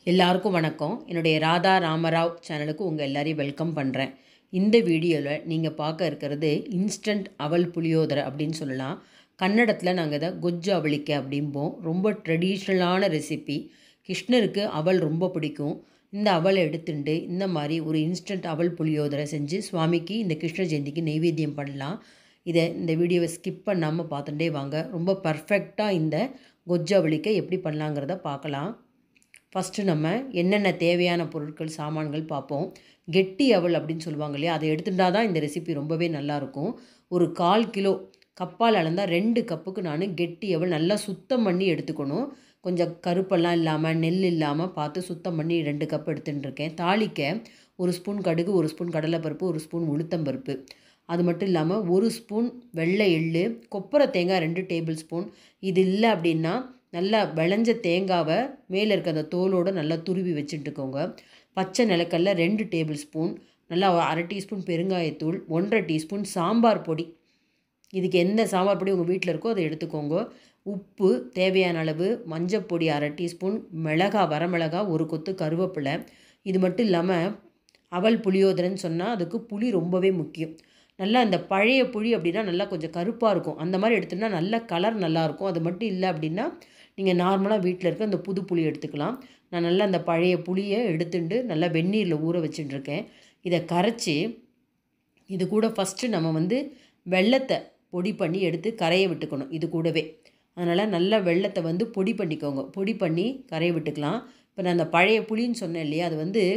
எல்லாருக்கும் வணக்கம் என்னுடைய ராதா ராமராவ் சேனலுக்கு உங்கள் எல்லாரையும் வெல்கம் பண்ணுறேன் இந்த வீடியோவில் நீங்கள் பார்க்க இருக்கிறது இன்ஸ்டன்ட் அவல் புளியோதரை அப்படின்னு சொல்லலாம் கன்னடத்தில் நாங்கள் இதை கொஜ்ஜு அவளிக்க அப்படிம்போம் ரொம்ப ட்ரெடிஷ்னலான ரெசிபி கிருஷ்ணருக்கு அவல் ரொம்ப பிடிக்கும் இந்த அவலை எடுத்துட்டு இந்த மாதிரி ஒரு இன்ஸ்டன்ட் அவல் புளியோதரை செஞ்சு சுவாமிக்கு இந்த கிருஷ்ண ஜெயந்திக்கு நெய்வேத்தியம் பண்ணலாம் இதை இந்த வீடியோவை ஸ்கிப் பண்ணாமல் பார்த்துட்டே வாங்க ரொம்ப பர்ஃபெக்டாக இந்த கொஜ்ஜு அவளிக்க எப்படி பண்ணலாங்கிறத பார்க்கலாம் ஃபஸ்ட்டு நம்ம என்னென்ன தேவையான பொருட்கள் சாமான்கள் பார்ப்போம் கெட்டி அவல் அப்படின்னு சொல்லுவாங்க இல்லையா அதை எடுத்துட்டா தான் இந்த ரெசிபி ரொம்பவே நல்லாயிருக்கும் ஒரு கால் கிலோ கப்பால் அளந்தால் ரெண்டு கப்புக்கு நான் கெட்டி அவல் நல்லா சுத்தம் பண்ணி எடுத்துக்கணும் கொஞ்சம் கருப்பெல்லாம் இல்லாமல் நெல் இல்லாமல் பார்த்து சுத்தம் பண்ணி ரெண்டு கப் எடுத்துகிட்டு இருக்கேன் தாளிக்க ஒரு ஸ்பூன் கடுகு ஒரு ஸ்பூன் கடலைப்பருப்பு ஒரு ஸ்பூன் உளுத்தம்பருப்பு அது மட்டும் இல்லாமல் ஒரு ஸ்பூன் வெள்ளை எள்ளு கொப்பரை தேங்காய் ரெண்டு டேபிள் ஸ்பூன் இது இல்லை அப்படின்னா நல்லா விளைஞ்ச தேங்காவை மேலே இருக்க அந்த தோலோடு நல்லா துருவி வச்சுட்டுக்கோங்க பச்சை நிலக்கல்ல ரெண்டு டேபிள் ஸ்பூன் நல்லா அரை டீஸ்பூன் பெருங்காயத்தூள் ஒன்றரை டீஸ்பூன் சாம்பார் பொடி இதுக்கு எந்த சாம்பார் பொடி உங்கள் வீட்டில் இருக்கோ அதை எடுத்துக்கோங்க உப்பு தேவையான அளவு மஞ்சப்பொடி அரை டீஸ்பூன் மிளகா வரமிளகா ஒரு கொத்து கருவேப்பிலை இது மட்டும் இல்லாமல் அவல் புளியோதரைன்னு சொன்னால் அதுக்கு புளி ரொம்பவே முக்கியம் நல்லா இந்த பழைய புளி அப்படின்னா நல்லா கொஞ்சம் கருப்பாக இருக்கும் அந்த மாதிரி எடுத்தோம்னா நல்ல கலர் நல்லாயிருக்கும் அது மட்டும் இல்லை அப்படின்னா நீங்கள் நார்மலாக வீட்டில் இருக்க இந்த புது புளி எடுத்துக்கலாம் நான் நல்லா அந்த பழைய புளியை எடுத்துட்டு நல்லா வெந்நீரில் ஊற வச்சுட்டுருக்கேன் இதை கரைச்சி இது கூட ஃபஸ்ட்டு நம்ம வந்து வெள்ளத்தை பொடி பண்ணி எடுத்து கரைய விட்டுக்கணும் இது கூடவே அதனால் நல்லா வெள்ளத்தை வந்து பொடி பண்ணிக்கோங்க பொடி பண்ணி கரைய விட்டுக்கலாம் இப்போ நான் அந்த பழைய புளின்னு சொன்னேன் இல்லையா அது வந்து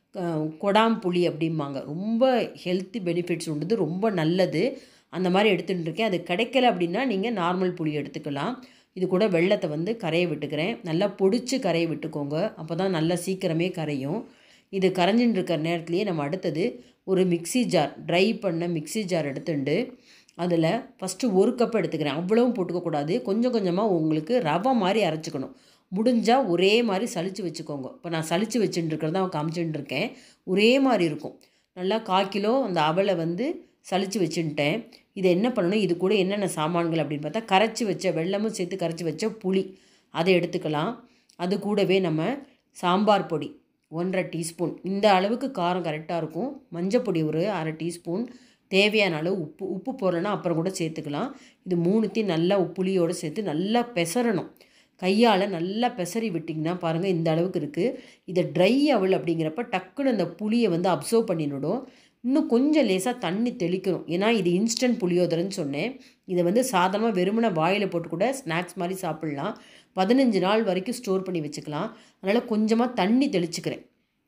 கொடாம் புளி அப்படிம்பாங்க ரொம்ப ஹெல்த்தி பெனிஃபிட்ஸ் உண்டுது ரொம்ப நல்லது அந்த மாதிரி எடுத்துகிட்டு இருக்கேன் அது கிடைக்கல அப்படின்னா நீங்கள் நார்மல் புளி எடுத்துக்கலாம் இது கூட வெள்ளத்தை வந்து கரைய விட்டுக்கிறேன் நல்லா பொடிச்சு கரைய விட்டுக்கோங்க அப்போ தான் நல்லா சீக்கிரமே கரையும் இது கரைஞ்சின்னு இருக்கிற நேரத்துலேயே நம்ம அடுத்தது ஒரு மிக்சி ஜார் ட்ரை பண்ண மிக்சி ஜார் எடுத்துட்டு அதில் ஃபஸ்ட்டு ஒரு கப் எடுத்துக்கிறேன் அவ்வளவும் போட்டுக்கக்கூடாது கொஞ்சம் கொஞ்சமாக உங்களுக்கு ரவை மாதிரி அரைச்சிக்கணும் முடிஞ்சால் ஒரே மாதிரி சளிச்சு வச்சுக்கோங்க இப்போ நான் சளிச்சு வச்சுட்டு இருக்கிறத அவன் காமிச்சுட்டு இருக்கேன் ஒரே மாதிரி இருக்கும் நல்லா கால் கிலோ அந்த அவலை வந்து சளிச்சு வச்சுட்டேன் இதை என்ன பண்ணணும் இது கூட என்னென்ன சாமான்கள் அப்படின்னு பார்த்தா கரைச்சி வச்ச வெள்ளமும் சேர்த்து கரைச்சி வச்ச புளி அதை எடுத்துக்கலாம் அது கூடவே நம்ம சாம்பார் பொடி ஒன்றரை டீஸ்பூன் இந்த அளவுக்கு காரம் கரெக்டாக இருக்கும் மஞ்சப்பொடி ஒரு அரை டீஸ்பூன் தேவையான அளவு உப்பு உப்பு போடலன்னா அப்புறம் கூட சேர்த்துக்கலாம் இது மூணுத்தையும் நல்லா புளியோடு சேர்த்து நல்லா பெசரணும் கையால் நல்லா பெசரி விட்டிங்கன்னா பாருங்கள் இந்த அளவுக்கு இருக்குது இதை ட்ரை அவள் அப்படிங்கிறப்ப டக்குன்னு அந்த புளியை வந்து அப்சர்வ் பண்ணிவிடும் இன்னும் கொஞ்சம் லேசாக தண்ணி தெளிக்கணும் ஏன்னா இது இன்ஸ்டன்ட் புளியோதரைன்னு சொன்னேன் இதை வந்து சாதாரணமாக வெறுமனை வாயில் போட்டு கூட ஸ்நாக்ஸ் மாதிரி சாப்பிட்லாம் பதினஞ்சு நாள் வரைக்கும் ஸ்டோர் பண்ணி வச்சுக்கலாம் அதனால் கொஞ்சமாக தண்ணி தெளிச்சுக்கிறேன்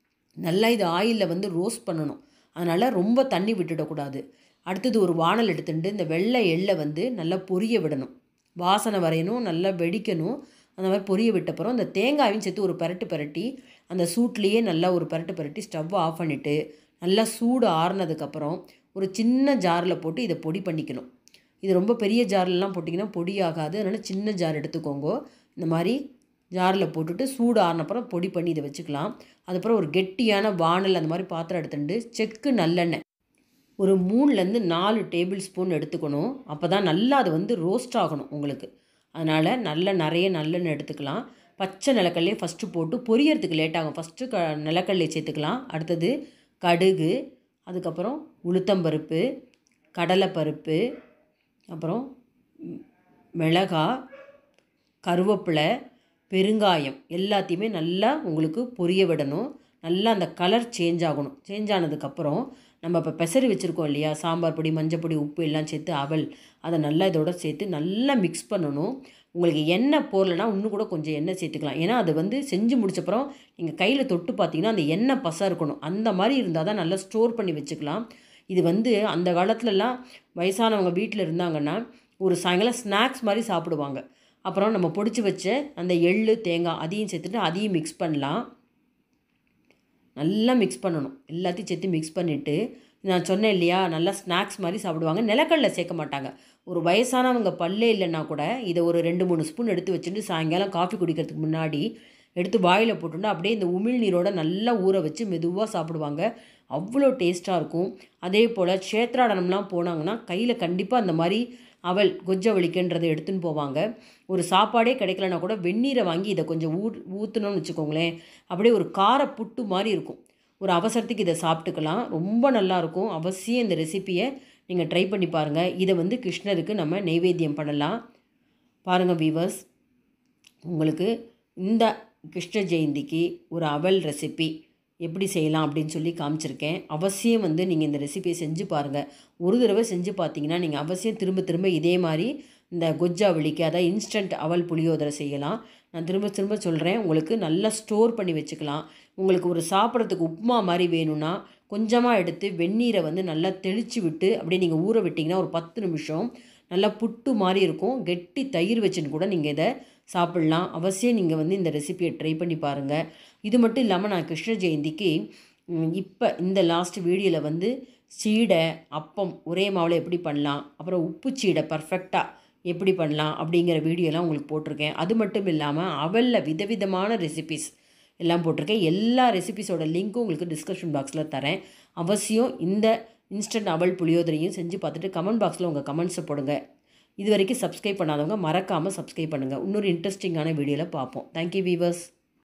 நல்லா இது ஆயிலில் வந்து ரோஸ்ட் பண்ணணும் அதனால் ரொம்ப தண்ணி விட்டுடக்கூடாது அடுத்தது ஒரு வானல் எடுத்துட்டு இந்த வெள்ளை எள்ளை வந்து நல்லா பொரிய விடணும் வாசனை வரையணும் நல்லா வெடிக்கணும் அந்த மாதிரி பொரிய விட்டப்புறம் அந்த தேங்காயும் சேர்த்து ஒரு பரட்டு பரட்டி அந்த சூட்லேயே நல்லா ஒரு பரட்டு பரட்டி ஸ்டவ் ஆஃப் பண்ணிவிட்டு நல்லா சூடு ஆறுனதுக்கப்புறம் ஒரு சின்ன ஜாரில் போட்டு இதை பொடி பண்ணிக்கணும் இது ரொம்ப பெரிய ஜார்லலாம் போட்டிங்கன்னா பொடி ஆகாது அதனால் சின்ன ஜார் எடுத்துக்கோங்க இந்த மாதிரி ஜாரில் போட்டுட்டு சூடு ஆறினப்புறம் பொடி பண்ணி இதை வச்சுக்கலாம் அதுக்கப்புறம் ஒரு கெட்டியான வானல் அந்த மாதிரி பாத்திரம் எடுத்துட்டு செக்கு நல்லெண்ணெய் ஒரு மூணுலேருந்து நாலு டேபிள் ஸ்பூன் எடுத்துக்கணும் அப்போ தான் நல்லா அது வந்து ரோஸ்ட் ஆகணும் உங்களுக்கு அதனால் நல்ல நிறைய நல்லெண்ணெய் எடுத்துக்கலாம் பச்சை நிலக்கல்லையே ஃபஸ்ட்டு போட்டு பொரியறதுக்கு லேட் ஆகும் ஃபஸ்ட்டு க நிலக்கல்லையை சேர்த்துக்கலாம் அடுத்தது கடுகு அதுக்கப்புறம் உளுத்தம்பருப்பு கடலைப்பருப்பு அப்புறம் மிளகா கருவேப்பிலை பெருங்காயம் எல்லாத்தையுமே நல்லா உங்களுக்கு பொரிய விடணும் நல்லா அந்த கலர் சேஞ்ச் ஆகணும் சேஞ்ச் ஆனதுக்கப்புறம் நம்ம இப்போ பெசரி வச்சுருக்கோம் இல்லையா சாம்பார் பொடி மஞ்சள் பொடி உப்பு எல்லாம் சேர்த்து அவல் அதை நல்லா இதோட சேர்த்து நல்லா மிக்ஸ் பண்ணணும் உங்களுக்கு எண்ணெய் போடலைன்னா இன்னும் கூட கொஞ்சம் எண்ணெய் சேர்த்துக்கலாம் ஏன்னா அது வந்து செஞ்சு முடிச்சப்பறம் நீங்கள் கையில் தொட்டு பார்த்தீங்கன்னா அந்த எண்ணெய் பசை இருக்கணும் அந்த மாதிரி இருந்தால் தான் நல்லா ஸ்டோர் பண்ணி வச்சுக்கலாம் இது வந்து அந்த காலத்துலலாம் வயசானவங்க வீட்டில் இருந்தாங்கன்னா ஒரு சாயங்காலம் ஸ்நாக்ஸ் மாதிரி சாப்பிடுவாங்க அப்புறம் நம்ம பொடிச்சு வச்ச அந்த எள்ளு தேங்காய் அதையும் சேர்த்துட்டு அதையும் மிக்ஸ் பண்ணலாம் நல்லா மிக்ஸ் பண்ணணும் எல்லாத்தையும் சேர்த்து மிக்ஸ் பண்ணிவிட்டு நான் சொன்னேன் இல்லையா நல்லா ஸ்நாக்ஸ் மாதிரி சாப்பிடுவாங்க நிலக்கடலை சேர்க்க மாட்டாங்க ஒரு வயசானவங்க பல்லே இல்லைன்னா கூட இதை ஒரு ரெண்டு மூணு ஸ்பூன் எடுத்து வச்சுட்டு சாயங்காலம் காஃபி குடிக்கிறதுக்கு முன்னாடி எடுத்து வாயில் போட்டுட்டு அப்படியே இந்த உமிழ் நீரோட நல்லா ஊற வச்சு மெதுவாக சாப்பிடுவாங்க அவ்வளோ டேஸ்ட்டாக இருக்கும் அதே போல் க்ஷேத்ராடனம்லாம் போனாங்கன்னா கையில் கண்டிப்பாக அந்த மாதிரி அவல் கொஜ்ஜவளிக்கன்றதை எடுத்துன்னு போவாங்க ஒரு சாப்பாடே கிடைக்கலனா கூட வெந்நீரை வாங்கி இதை கொஞ்சம் ஊ ஊற்றுனோன்னு வச்சுக்கோங்களேன் அப்படியே ஒரு கார புட்டு மாதிரி இருக்கும் ஒரு அவசரத்துக்கு இதை சாப்பிட்டுக்கலாம் ரொம்ப நல்லாயிருக்கும் அவசியம் இந்த ரெசிப்பியை நீங்கள் ட்ரை பண்ணி பாருங்கள் இதை வந்து கிருஷ்ணருக்கு நம்ம நெய்வேத்தியம் பண்ணலாம் பாருங்கள் வீவர்ஸ் உங்களுக்கு இந்த கிருஷ்ண ஜெயந்திக்கு ஒரு அவல் ரெசிபி எப்படி செய்யலாம் அப்படின்னு சொல்லி காமிச்சிருக்கேன் அவசியம் வந்து நீங்கள் இந்த ரெசிபியை செஞ்சு பாருங்கள் ஒரு தடவை செஞ்சு பார்த்தீங்கன்னா நீங்கள் அவசியம் திரும்ப திரும்ப இதே மாதிரி இந்த கொஜ்ஜாவளிக்கு அதாவது இன்ஸ்டன்ட் அவல் புளியோதரை செய்யலாம் நான் திரும்ப திரும்ப சொல்கிறேன் உங்களுக்கு நல்லா ஸ்டோர் பண்ணி வச்சுக்கலாம் உங்களுக்கு ஒரு சாப்பிட்றதுக்கு உப்புமா மாதிரி வேணும்னா கொஞ்சமாக எடுத்து வெந்நீரை வந்து நல்லா தெளித்து விட்டு அப்படியே நீங்கள் ஊற விட்டிங்கன்னா ஒரு பத்து நிமிஷம் நல்லா புட்டு மாதிரி இருக்கும் கெட்டி தயிர் வச்சுன்னு கூட நீங்கள் இதை சாப்பிட்லாம் அவசியம் நீங்கள் வந்து இந்த ரெசிபியை ட்ரை பண்ணி பாருங்கள் இது மட்டும் இல்லாமல் நான் கிருஷ்ண ஜெயந்திக்கு இப்போ இந்த லாஸ்ட் வீடியோவில் வந்து சீடை அப்பம் ஒரே மாவில் எப்படி பண்ணலாம் அப்புறம் உப்பு சீடை பர்ஃபெக்டாக எப்படி பண்ணலாம் அப்படிங்கிற வீடியோலாம் உங்களுக்கு போட்டிருக்கேன் அது மட்டும் இல்லாமல் அவலில் விதவிதமான ரெசிபிஸ் எல்லாம் போட்டிருக்கேன் எல்லா ரெசிபிஸோட லிங்க்கும் உங்களுக்கு டிஸ்கிரிப்ஷன் பாக்ஸில் தரேன் அவசியம் இந்த இன்ஸ்டன்ட் அவல் புளியோதரையும் செஞ்சு பார்த்துட்டு கமெண்ட் பாக்ஸில் உங்கள் கமெண்ட்ஸை போடுங்க இது வரைக்கும் சப்ஸ்கிரைப் பண்ணாதவங்க மறக்காமல் சப்ஸ்கிரைப் பண்ணுங்கள் இன்னொரு இன்ட்ரெஸ்டிங்கான வீடியோவில் பார்ப்போம் தேங்க்யூ வீவர்ஸ்